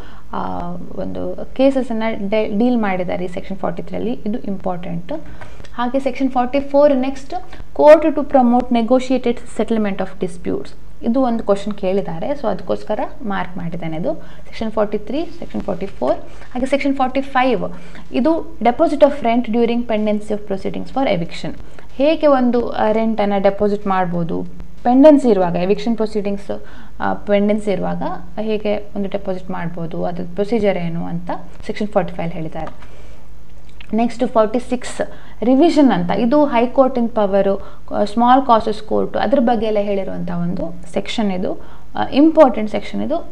Speaker 1: ಒಂದು ಕೇಸಸನ್ನು ಡೀಲ್ ಮಾಡಿದ್ದಾರೆ ಈ ಸೆಕ್ಷನ್ ಫಾರ್ಟಿ ತ್ರೀಯಲ್ಲಿ ಇದು ಇಂಪಾರ್ಟೆಂಟ್ ಹಾಗೆ section forty four next court to promote negotiated settlement of disputes ಇದು ಒಂದು ಕ್ವಶನ್ ಕೇಳಿದ್ದಾರೆ ಸೊ ಅದಕ್ಕೋಸ್ಕರ ಮಾರ್ಕ್ ಮಾಡಿದ್ದೇನೆ ಇದು section forty three section forty four ಹಾಗೆ ಸೆಕ್ಷನ್ ಫಾರ್ಟಿ ಫೈವ್ ಇದು deposit of rent during pendency of proceedings for eviction ಹೇಗೆ ಒಂದು ರೆಂಟನ್ನು ಡೆಪಾಸಿಟ್ ಮಾಡ್ಬೋದು ಪೆಂಡೆನ್ಸಿ ಇರುವಾಗ ಎವಿಕ್ಷನ್ ಪ್ರೊಸೀಡಿಂಗ್ಸ್ ಪೆಂಡೆನ್ಸಿ ಇರುವಾಗ ಹೇಗೆ ಒಂದು ಡೆಪಾಸಿಟ್ ಮಾಡ್ಬೋದು ಅದ್ರ ಪ್ರೊಸೀಜರ್ ಏನು ಅಂತ ಸೆಕ್ಷನ್ ಫಾರ್ಟಿ ಫೈವ್ ಹೇಳಿದ್ದಾರೆ ನೆಕ್ಸ್ಟ್ ಫಾರ್ಟಿ ಸಿಕ್ಸ್ ರಿವಿಷನ್ ಅಂತ ಇದು ಹೈಕೋರ್ಟಿನ ಪವರು ಸ್ಮಾಲ್ ಕಾಸಸ್ ಕೋರ್ಟು ಅದ್ರ ಬಗ್ಗೆ ಎಲ್ಲ ಹೇಳಿರುವಂಥ ಒಂದು ಸೆಕ್ಷನ್ ಇದು ಇಂಪಾರ್ಟೆಂಟ್ ಸೆಕ್ಷನ್ ಇದು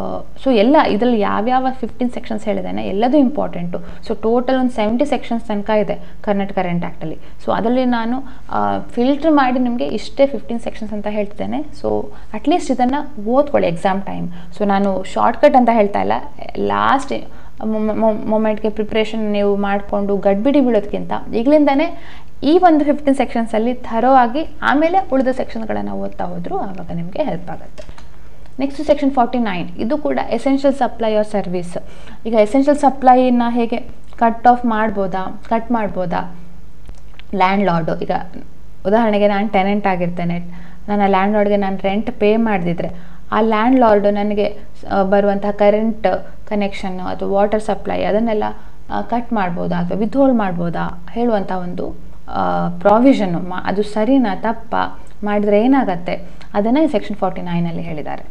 Speaker 1: ಸೊ ಎಲ್ಲ ಇದರಲ್ಲಿ ಯಾವ್ಯಾವ ಫಿಫ್ಟೀನ್ ಸೆಕ್ಷನ್ಸ್ ಹೇಳಿದ್ದೇನೆ ಎಲ್ಲದೂ ಇಂಪಾರ್ಟೆಂಟು ಸೊ ಟೋಟಲ್ ಒಂದು ಸೆವೆಂಟಿ ಸೆಕ್ಷನ್ಸ್ ತನಕ ಇದೆ ಕರ್ನಾಟಕ ರೆಂಟ್ ಆ್ಯಕ್ಟಲ್ಲಿ ಸೊ ಅದರಲ್ಲಿ ನಾನು ಫಿಲ್ಟ್ರ್ ಮಾಡಿ ನಿಮಗೆ ಇಷ್ಟೇ ಫಿಫ್ಟೀನ್ ಸೆಕ್ಷನ್ಸ್ ಅಂತ ಹೇಳ್ತಿದ್ದೇನೆ ಸೊ ಅಟ್ಲೀಸ್ಟ್ ಇದನ್ನು ಓದ್ಕೊಳ್ಳಿ ಎಕ್ಸಾಮ್ ಟೈಮ್ ಸೊ ನಾನು ಶಾರ್ಟ್ಕಟ್ ಅಂತ ಹೇಳ್ತಾ ಇಲ್ಲ ಲಾಸ್ಟ್ ಮೊಮೆಂಟ್ಗೆ ಪ್ರಿಪ್ರೇಷನ್ ನೀವು ಮಾಡಿಕೊಂಡು ಗಡ್ಬಿಡಿ ಬೀಳೋದಕ್ಕಿಂತ ಈಗಲಿಂದನೇ ಈ ಒಂದು ಫಿಫ್ಟೀನ್ ಸೆಕ್ಷನ್ಸಲ್ಲಿ ಥರೋ ಆಗಿ ಆಮೇಲೆ ಉಳಿದ ಸೆಕ್ಷನ್ಗಳನ್ನು ಓದ್ತಾ ಹೋದರೂ ಆವಾಗ ನಿಮಗೆ ಹೆಲ್ಪ್ ಆಗುತ್ತೆ ನೆಕ್ಸ್ಟ್ ಸೆಕ್ಷನ್ ಫಾರ್ಟಿ ನೈನ್ ಇದು ಕೂಡ ಎಸೆನ್ಷಿಯಲ್ ಸಪ್ಲೈ ಆಫ್ ಸರ್ವಿಸ್ ಈಗ ಎಸೆನ್ಷಿಯಲ್ ಸಪ್ಲೈನ ಹೇಗೆ ಕಟ್ ಆಫ್ ಮಾಡ್ಬೋದಾ ಕಟ್ ಮಾಡ್ಬೋದಾ ಲ್ಯಾಂಡ್ ಲಾರ್ಡು ಈಗ ಉದಾಹರಣೆಗೆ ನಾನು ಟೆನೆಂಟ್ ಆಗಿರ್ತೇನೆ ನನ್ನ ಲ್ಯಾಂಡ್ ಲಾರ್ಡ್ಗೆ ನಾನು ರೆಂಟ್ ಪೇ ಮಾಡದಿದ್ರೆ ಆ ಲ್ಯಾಂಡ್ ಲಾರ್ಡು ನನಗೆ ಬರುವಂತಹ ಕರೆಂಟ್ ಕನೆಕ್ಷನ್ನು ಅಥವಾ ವಾಟರ್ ಸಪ್ಲೈ ಅದನ್ನೆಲ್ಲ ಕಟ್ ಮಾಡ್ಬೋದಾ ಅಥವಾ ವಿತ್ಹೋಲ್ಡ್ ಮಾಡ್ಬೋದಾ ಹೇಳುವಂಥ ಒಂದು ಪ್ರಾವಿಷನ್ನು ಮಾ ಅದು ಸರಿನಾ ತಪ್ಪ ಮಾಡಿದರೆ ಏನಾಗತ್ತೆ ಅದನ್ನು ಸೆಕ್ಷನ್ ಫಾರ್ಟಿ ನೈನಲ್ಲಿ ಹೇಳಿದ್ದಾರೆ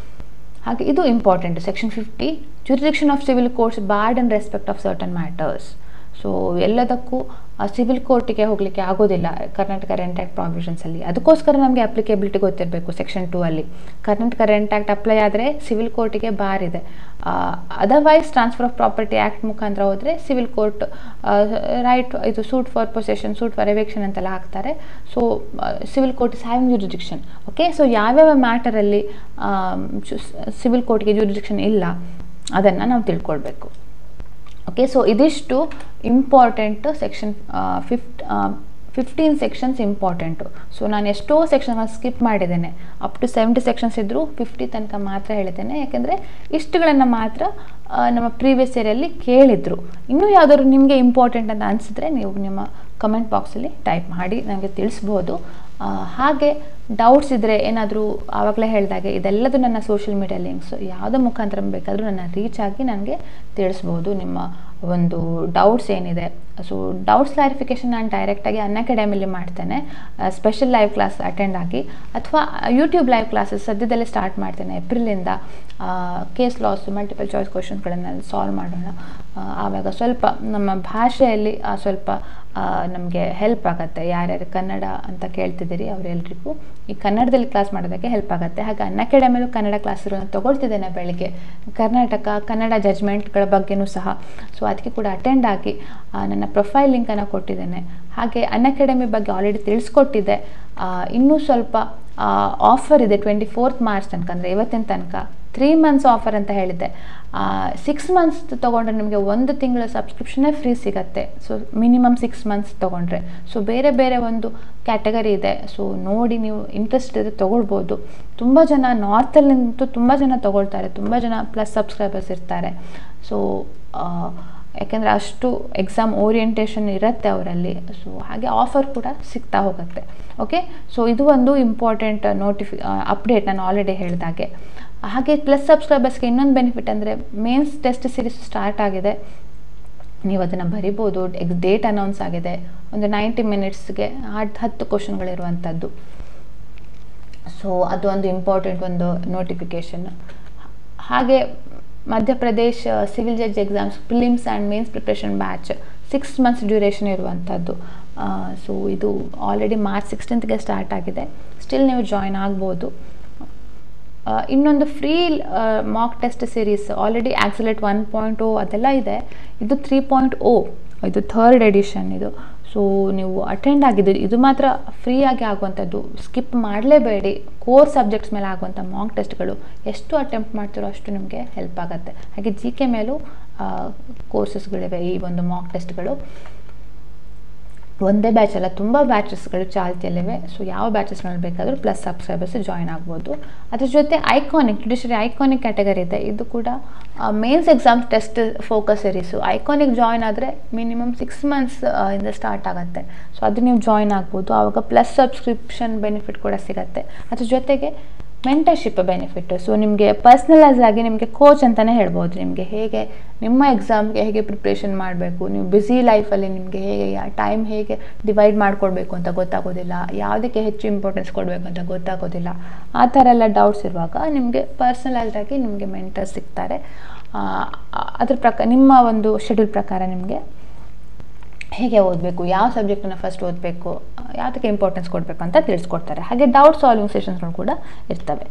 Speaker 1: ಹಾಗೆ ಇದು important section fifty jurisdiction of civil courts barred and respect of certain matters so ಎಲ್ಲದಕ್ಕೂ ಸಿವಿಲ್ ಕೋರ್ಟಿಗೆ ಹೋಗಲಿಕ್ಕೆ ಆಗೋದಿಲ್ಲ ಕರ್ನಾಟಕ ರೆಂಟ್ ಆ್ಯಕ್ಟ್ ಪ್ರಾವಿಷನ್ಸಲ್ಲಿ ಅದಕ್ಕೋಸ್ಕರ ನಮಗೆ ಅಪ್ಲಿಕೇಬಿಲಿಟಿ ಗೊತ್ತಿರಬೇಕು ಸೆಕ್ಷನ್ ಟೂ ಅಲ್ಲಿ ಕರ್ನಾಟಕ ರೆಂಟ್ ಆ್ಯಕ್ಟ್ ಅಪ್ಲೈ ಆದರೆ ಸಿವಿಲ್ ಕೋರ್ಟಿಗೆ ಬಾರ್ ಇದೆ otherwise transfer of property act ಮುಖಾಂತರ ಹೋದರೆ ಸಿವಿಲ್ ಕೋರ್ಟ್ ರೈಟ್ ಇದು suit for possession suit for eviction ಅಂತೆಲ್ಲ ಹಾಕ್ತಾರೆ so civil court is having jurisdiction okay so ಯಾವ್ಯಾವ ಮ್ಯಾಟರಲ್ಲಿ ಸಿವಿಲ್ ಕೋರ್ಟ್ಗೆ ಜುರಿಡಿಕ್ಷನ್ ಇಲ್ಲ ಅದನ್ನು ನಾವು ತಿಳ್ಕೊಳ್ಬೇಕು ಓಕೆ ಸೊ ಇದಿಷ್ಟು important section fifth fifteen sections important so ನಾನು ಎಷ್ಟೋ ಸೆಕ್ಷನ್ ಸ್ಕಿಪ್ ಮಾಡಿದ್ದೇನೆ ಅಪ್ ಟು ಸೆವೆಂಟಿ ಸೆಕ್ಷನ್ಸ್ ಇದ್ದರೂ ಫಿಫ್ಟಿ ತನಕ ಮಾತ್ರ ಹೇಳಿದ್ದೇನೆ ಯಾಕೆಂದರೆ ಇಷ್ಟುಗಳನ್ನು ಮಾತ್ರ ನಮ್ಮ ಪ್ರೀವಿಯಸ್ ಇಯರಲ್ಲಿ ಕೇಳಿದರು ಇನ್ನೂ ಯಾವುದಾದ್ರು ನಿಮಗೆ ಇಂಪಾರ್ಟೆಂಟ್ ಅಂತ ಅನಿಸಿದ್ರೆ ನೀವು ನಿಮ್ಮ ಕಮೆಂಟ್ ಬಾಕ್ಸಲ್ಲಿ ಟೈಪ್ ಮಾಡಿ ನನಗೆ ತಿಳಿಸ್ಬೋದು ಹಾಗೆ ಡೌಟ್ಸ್ ಇದ್ದರೆ ಏನಾದರೂ ಆವಾಗಲೇ ಹೇಳಿದಾಗೆ ಇದೆಲ್ಲದು ನನ್ನ ಸೋಷಿಯಲ್ ಮೀಡಿಯಾ ಲಿಂಕ್ಸ್ ಯಾವುದೇ ಮುಖಾಂತರ ಬೇಕಾದರೂ ನನ್ನ ರೀಚ್ ಆಗಿ ನನಗೆ ತಿಳಿಸ್ಬೋದು ನಿಮ್ಮ ಒಂದು ಡೌಟ್ಸ್ ಏನಿದೆ ಸೊ ಡೌಟ್ಸ್ ಕ್ಲಾರಿಫಿಕೇಷನ್ ನಾನು ಡೈರೆಕ್ಟಾಗಿ ಅನ್ ಅಕಾಡೆಮಿಲಿ ಮಾಡ್ತೇನೆ ಸ್ಪೆಷಲ್ ಲೈವ್ ಕ್ಲಾಸ್ ಅಟೆಂಡ್ ಆಗಿ ಅಥವಾ ಯೂಟ್ಯೂಬ್ ಲೈವ್ ಕ್ಲಾಸಸ್ ಸದ್ಯದಲ್ಲೇ ಸ್ಟಾರ್ಟ್ ಮಾಡ್ತೇನೆ ಏಪ್ರಿಲಿಂದ ಕೇಸ್ ಲಾಸ್ ಮಲ್ಟಿಪಲ್ ಚಾಯ್ಸ್ ಕ್ವಶನ್ಸ್ಗಳನ್ನು ಸಾಲ್ವ್ ಮಾಡೋಣ ಆವಾಗ ಸ್ವಲ್ಪ ನಮ್ಮ ಭಾಷೆಯಲ್ಲಿ ಸ್ವಲ್ಪ ನಮಗೆ ಹೆಲ್ಪ್ ಆಗುತ್ತೆ ಯಾರ್ಯಾರು ಕನ್ನಡ ಅಂತ ಕೇಳ್ತಿದ್ದೀರಿ ಅವರೆಲ್ಲರಿಗೂ ಈ ಕನ್ನಡದಲ್ಲಿ ಕ್ಲಾಸ್ ಮಾಡೋದಕ್ಕೆ ಹೆಲ್ಪ್ ಆಗುತ್ತೆ ಹಾಗೆ ಅನ್ ಅಕಾಡೆಮಿಲೂ ಕನ್ನಡ ಕ್ಲಾಸ್ಗಳನ್ನು ತೊಗೊಳ್ತಿದ್ದೇನೆ ಬೆಳಿಗ್ಗೆ ಕರ್ನಾಟಕ ಕನ್ನಡ ಜಜ್ಮೆಂಟ್ಗಳ ಬಗ್ಗೆನೂ ಸಹ ಸೊ ಅದಕ್ಕೆ ಕೂಡ ಅಟೆಂಡ್ ಆಗಿ ಆ, ನನ್ನ ಪ್ರೊಫೈಲ್ ಲಿಂಕನ್ನು ಕೊಟ್ಟಿದ್ದೇನೆ ಹಾಗೆ ಅನ್ ಅಕಾಡೆಮಿ ಬಗ್ಗೆ ಆಲ್ರೆಡಿ ತಿಳಿಸ್ಕೊಟ್ಟಿದ್ದೆ ಆ, ಇನ್ನೂ ಸ್ವಲ್ಪ ಆಫರ್ ಇದೆ ಟ್ವೆಂಟಿ ಫೋರ್ತ್ ಮಾರ್ಚ್ ತನಕ ಅಂದರೆ ಇವತ್ತಿನ ತನಕ ತ್ರೀ ಮಂತ್ಸ್ ಆಫರ್ ಅಂತ ಹೇಳಿದ್ದೆ ಸಿಕ್ಸ್ ಮಂತ್ಸ್ ತೊಗೊಂಡ್ರೆ ನಿಮಗೆ ಒಂದು ತಿಂಗಳ ಸಬ್ಸ್ಕ್ರಿಪ್ಷನ್ನೇ ಫ್ರೀ ಸಿಗತ್ತೆ ಸೊ ಮಿನಿಮಮ್ ಸಿಕ್ಸ್ ಮಂತ್ಸ್ ತೊಗೊಂಡ್ರೆ ಸೊ ಬೇರೆ ಬೇರೆ ಒಂದು ಕ್ಯಾಟಗರಿ ಇದೆ ಸೊ ನೋಡಿ ನೀವು ಇಂಟ್ರೆಸ್ಟ್ ಇದೆ ತೊಗೊಳ್ಬೋದು ತುಂಬ ಜನ ನಾರ್ತಲ್ಲಿಂತೂ ತುಂಬ ಜನ ತೊಗೊಳ್ತಾರೆ ತುಂಬ ಜನ ಪ್ಲಸ್ ಸಬ್ಸ್ಕ್ರೈಬರ್ಸ್ ಇರ್ತಾರೆ ಸೊ ಯಾಕೆಂದರೆ ಅಷ್ಟು ಎಕ್ಸಾಮ್ ಓರಿಯೆಂಟೇಷನ್ ಇರುತ್ತೆ ಅವರಲ್ಲಿ ಸೊ ಹಾಗೆ ಆಫರ್ ಕೂಡ ಸಿಗ್ತಾ ಹೋಗುತ್ತೆ ಓಕೆ ಸೊ ಇದು ಒಂದು ಇಂಪಾರ್ಟೆಂಟ್ ನೋಟಿಫಿ ಅಪ್ಡೇಟ್ ನಾನು ಆಲ್ರೆಡಿ ಹೇಳಿದಾಗೆ ಹಾಗೆ ಪ್ಲಸ್ ಸಬ್ಸ್ಕ್ರೈಬರ್ಸ್ಗೆ ಇನ್ನೊಂದು ಬೆನಿಫಿಟ್ ಅಂದರೆ ಮೇನ್ಸ್ ಟೆಸ್ಟ್ ಸೀರೀಸ್ ಸ್ಟಾರ್ಟ್ ಆಗಿದೆ ನೀವು ಅದನ್ನು ಬರಿಬೋದು ಎಕ್ಸ್ ಡೇಟ್ ಅನೌನ್ಸ್ ಆಗಿದೆ ಒಂದು ನೈಂಟಿ ಮಿನಿಟ್ಸ್ಗೆ ಹತ್ತು ಹತ್ತು ಕ್ವಶನ್ಗಳಿರುವಂಥದ್ದು ಸೊ ಅದು ಒಂದು ಇಂಪಾರ್ಟೆಂಟ್ ಒಂದು ನೋಟಿಫಿಕೇಷನ್ ಹಾಗೆ Madhya Pradesh civil judge exams prelims and mains preparation batch six months duration ಇರುವಂಥದ್ದು ಸೊ ಇದು ಆಲ್ರೆಡಿ ಮಾರ್ಚ್ ಸಿಕ್ಸ್ಟೀನ್ತ್ಗೆ ಸ್ಟಾರ್ಟ್ ಆಗಿದೆ ಸ್ಟಿಲ್ ನೀವು ಜಾಯ್ನ್ ಆಗ್ಬೋದು ಆ, ಇನ್ನೊಂದು free mock test series already ಆಕ್ಸಲೇಟ್ ಒನ್ ಪಾಯಿಂಟ್ ಓ ಅದೆಲ್ಲ ಇದೆ ಇದು ತ್ರೀ ಪಾಯಿಂಟ್ ಓ ಇದು ಥರ್ಡ್ ಎಡಿಷನ್ ಇದು ಸೊ ನೀವು ಅಟೆಂಡ್ ಆಗಿದ್ದು ಇದು ಮಾತ್ರ ಫ್ರೀಯಾಗಿ ಆಗುವಂಥದ್ದು ಸ್ಕಿಪ್ ಮಾಡಲೇಬೇಡಿ ಕೋರ್ ಸಬ್ಜೆಕ್ಟ್ಸ್ ಮೇಲೆ ಆಗುವಂಥ ಮಾಕ್ ಟೆಸ್ಟ್ಗಳು ಎಷ್ಟು ಅಟೆಂಪ್ಟ್ ಮಾಡ್ತಿರೋ ಅಷ್ಟು ನಿಮಗೆ ಹೆಲ್ಪ್ ಆಗುತ್ತೆ ಹಾಗೆ ಜಿ ಕೆ ಮೇಲೂ ಕೋರ್ಸಸ್ಗಳಿವೆ ಈ ಒಂದು ಮಾಕ್ ಟೆಸ್ಟ್ಗಳು ಒಂದೇ ಬ್ಯಾಚ್ ಅಲ್ಲ ತುಂಬ ಬ್ಯಾಚಸ್ಗಳು ಚಾಲ್ತಿಯಲ್ಲಿವೆ ಸೊ ಯಾವ ಬ್ಯಾಚಸ್ನಲ್ಲಿ ಬೇಕಾದರೂ ಪ್ಲಸ್ ಸಬ್ಸ್ಕ್ರೈಬರ್ಸ್ ಜಾಯ್ನ್ ಆಗ್ಬೋದು ಅದ್ರ ಜೊತೆ ಐಕಾನಿಕ್ ಜುಡಿಷರಿ ಐಕಾನಿಕ್ ಕ್ಯಾಟಗರಿ ಇದೆ ಇದು ಕೂಡ mains exam test focus series iconic join ಆದರೆ ಮಿನಿಮಮ್ ಸಿಕ್ಸ್ ಮಂತ್ಸ್ ಇಂದ ಸ್ಟಾರ್ಟ್ ಆಗುತ್ತೆ ಸೊ ಅದು ನೀವು ಜಾಯ್ನ್ ಆಗ್ಬೋದು ಆವಾಗ ಪ್ಲಸ್ ಸಬ್ಸ್ಕ್ರಿಪ್ಷನ್ ಬೆನಿಫಿಟ್ ಕೂಡ ಸಿಗುತ್ತೆ ಅದ್ರ ಜೊತೆಗೆ ಮೆಂಟರ್ಶಿಪ್ ಬೆನಿಫಿಟ್ ಸೊ ನಿಮಗೆ ಪರ್ಸ್ನಲೈಸ್ ಆಗಿ ನಿಮಗೆ ಕೋಚ್ ಅಂತಲೇ ಹೇಳ್ಬೋದು ನಿಮಗೆ ಹೇಗೆ ನಿಮ್ಮ ಎಕ್ಸಾಮ್ಗೆ ಹೇಗೆ ಪ್ರಿಪ್ರೇಷನ್ ಮಾಡಬೇಕು ನೀವು ಬ್ಯುಸಿ ಲೈಫಲ್ಲಿ ನಿಮಗೆ ಹೇಗೆ ಟೈಮ್ ಹೇಗೆ ಡಿವೈಡ್ ಮಾಡ್ಕೊಳ್ಬೇಕು ಅಂತ ಗೊತ್ತಾಗೋದಿಲ್ಲ ಯಾವುದಕ್ಕೆ ಹೆಚ್ಚು ಇಂಪಾರ್ಟೆನ್ಸ್ ಕೊಡಬೇಕು ಅಂತ ಗೊತ್ತಾಗೋದಿಲ್ಲ ಆ ಥರ ಎಲ್ಲ ಡೌಟ್ಸ್ ಇರುವಾಗ ನಿಮಗೆ ಪರ್ಸ್ನಲೈಸ್ಡ್ ಆಗಿ ನಿಮಗೆ ಮೆಂಟರ್ ಸಿಗ್ತಾರೆ ಆ, ಅದ್ರ ಪ್ರಕಾರ ನಿಮ್ಮ ಒಂದು ಶೆಡ್ಯೂಲ್ ಪ್ರಕಾರ ನಿಮಗೆ ಹೇಗೆ ಓದಬೇಕು ಯಾವ ಸಬ್ಜೆಕ್ಟನ್ನು ಫಸ್ಟ್ ಓದಬೇಕು ಯಾವುದಕ್ಕೆ ಇಂಪಾರ್ಟೆನ್ಸ್ ಕೊಡಬೇಕು ಅಂತ ತಿಳಿಸ್ಕೊಡ್ತಾರೆ ಹಾಗೆ ಡೌಟ್ ಸಾಲ್ವಿಂಗ್ ಸೆಷನ್ಸ್ಗಳು ಕೂಡ ಇರ್ತವೆ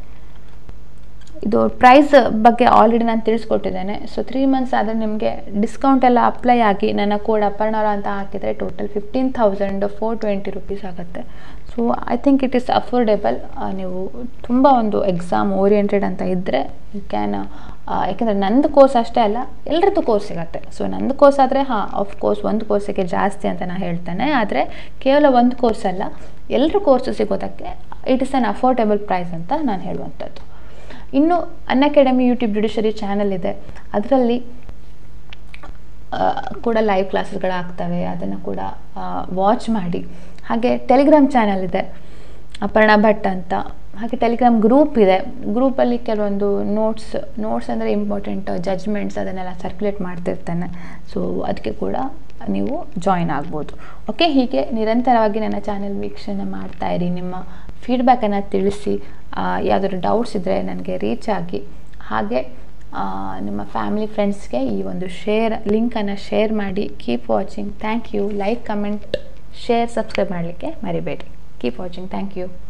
Speaker 1: ಇದು ಪ್ರೈಸ್ ಬಗ್ಗೆ ಆಲ್ರೆಡಿ ನಾನು ತಿಳಿಸ್ಕೊಟ್ಟಿದ್ದೇನೆ ಸೊ ತ್ರೀ ಮಂತ್ಸ್ ಆದರೆ ನಿಮಗೆ ಡಿಸ್ಕೌಂಟ್ ಎಲ್ಲ ಅಪ್ಲೈ ಆಗಿ ನನ್ನ ಕೋಡ್ ಅಪರ್ಣರ ಅಂತ ಹಾಕಿದರೆ total fifteen thousand four twenty rupees ಆಗುತ್ತೆ so I think it is affordable ನೀವು ತುಂಬ ಒಂದು ಎಕ್ಸಾಮ್ ಓರಿಯೆಂಟೆಡ್ ಅಂತ ಇದ್ದರೆ ಯು ಕ್ಯಾನ್ ಯಾಕೆಂದರೆ ನಂದು ಕೋರ್ಸ್ ಅಷ್ಟೇ ಅಲ್ಲ ಎಲ್ಲರದ್ದು ಕೋರ್ಸ್ ಸಿಗುತ್ತೆ ಸೊ ನಂದು ಕೋರ್ಸ್ ಆದರೆ ಹಾಂ ಆಫ್ ಕೋರ್ಸ್ ಒಂದು ಕೋರ್ಸಿಗೆ ಜಾಸ್ತಿ ಅಂತ ನಾನು ಹೇಳ್ತೇನೆ ಆದರೆ ಕೇವಲ ಒಂದು ಕೋರ್ಸ್ ಅಲ್ಲ ಎಲ್ಲರ ಕೋರ್ಸು ಸಿಗೋದಕ್ಕೆ it is an affordable price ಅಂತ ನಾನು ಹೇಳುವಂಥದ್ದು ಇನ್ನು Unacademy YouTube judiciary channel ಇದೆ ಅದರಲ್ಲಿ ಆ, ಕೂಡ ಲೈವ್ ಕ್ಲಾಸಸ್ಗಳಾಗ್ತವೆ ಅದನ್ನು ಕೂಡ ವಾಚ್ ಮಾಡಿ ಹಾಗೆ ಟೆಲಿಗ್ರಾಮ್ ಚಾನಲ್ ಇದೆ ಅಪರ್ಣಾ ಭಟ್ ಅಂತ ಹಾಗೆ ಟೆಲಿಗ್ರಾಮ್ ಗ್ರೂಪ್ ಇದೆ ಗ್ರೂಪಲ್ಲಿ ಕೆಲವೊಂದು ನೋಟ್ಸ್ ನೋಟ್ಸ್ ಅಂದರೆ ಇಂಪಾರ್ಟೆಂಟ್ ಜಜ್ಮೆಂಟ್ಸ್ ಅದನ್ನೆಲ್ಲ ಸರ್ಕ್ಯುಲೇಟ್ ಮಾಡ್ತಿರ್ತೇನೆ ಸೊ ಅದಕ್ಕೆ ಕೂಡ ನೀವು ಜಾಯಿನ್ ಆಗ್ಬೋದು ಓಕೆ ಹೀಗೆ ನಿರಂತರವಾಗಿ ನನ್ನ ಚಾನೆಲ್ ವೀಕ್ಷಣೆ ಮಾಡ್ತಾ ಇರಿ ನಿಮ್ಮ ಫೀಡ್ಬ್ಯಾಕನ್ನು ತಿಳಿಸಿ ಆ, ಯಾವ್ದಾದ್ರು ಡೌಟ್ಸ್ ಇದ್ದರೆ ನನಗೆ ರೀಚ್ ಆಗಿ ಹಾಗೆ ಆ, ನಿಮ್ಮ ಫ್ಯಾಮಿಲಿ ಫ್ರೆಂಡ್ಸ್ಗೆ ಈ ಒಂದು ಶೇರ್ ಲಿಂಕನ್ನು ಶೇರ್ ಮಾಡಿ keep watching thank you like comment share subscribe ಮಾಡಲಿಕ್ಕೆ ಮರಿಬೇಡಿ ಕೀಪ್ ವಾಚಿಂಗ್ ಥ್ಯಾಂಕ್ ಯು